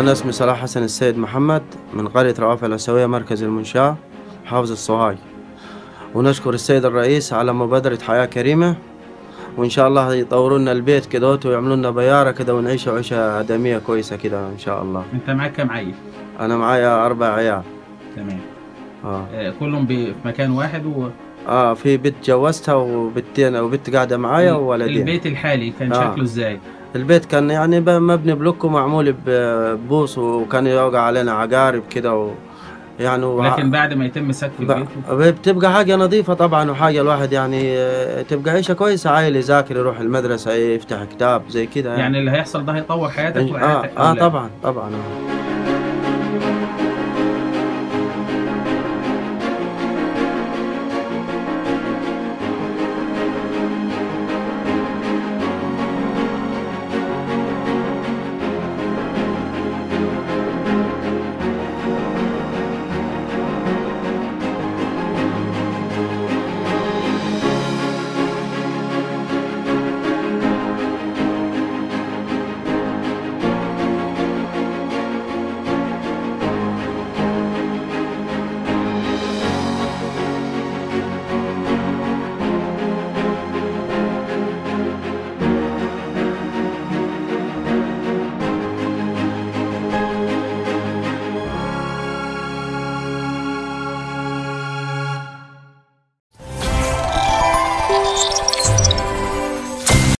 أنا اسمي صلاح حسن السيد محمد من قرية روافع العسوية مركز المنشاة محافظة الصهاي ونشكر السيد الرئيس على مبادرة حياة كريمة وإن شاء الله يطوروا لنا البيت كده ويعملوا لنا بيارة كده ونعيش عيشة آدمية كويسة كده إن شاء الله انت معاك كام عيل أنا معايا أربع عيال تمام آه. آه، كلهم بي- في مكان واحد و... آه في بنت جوزتها وبنتين وبنت قاعدة معايا وولدين البيت الحالي كان آه. شكله ازاي البيت كان يعني ب- مبني بلوك ومعمول ببوص وكان يوقع علينا عقارب كده و يعني وع- لكن بعد ما يتم سقف البيت ب- بتبقى حاجة نظيفة طبعا وحاجة الواحد يعني آه، تبقى عيشة كويسة عائل يذاكر يروح المدرسة يفتح كتاب زي كده يعني اللي هيحصل ده هيطور حياتك آه, وحياتك آه أولادك. طبعا طبعا آه.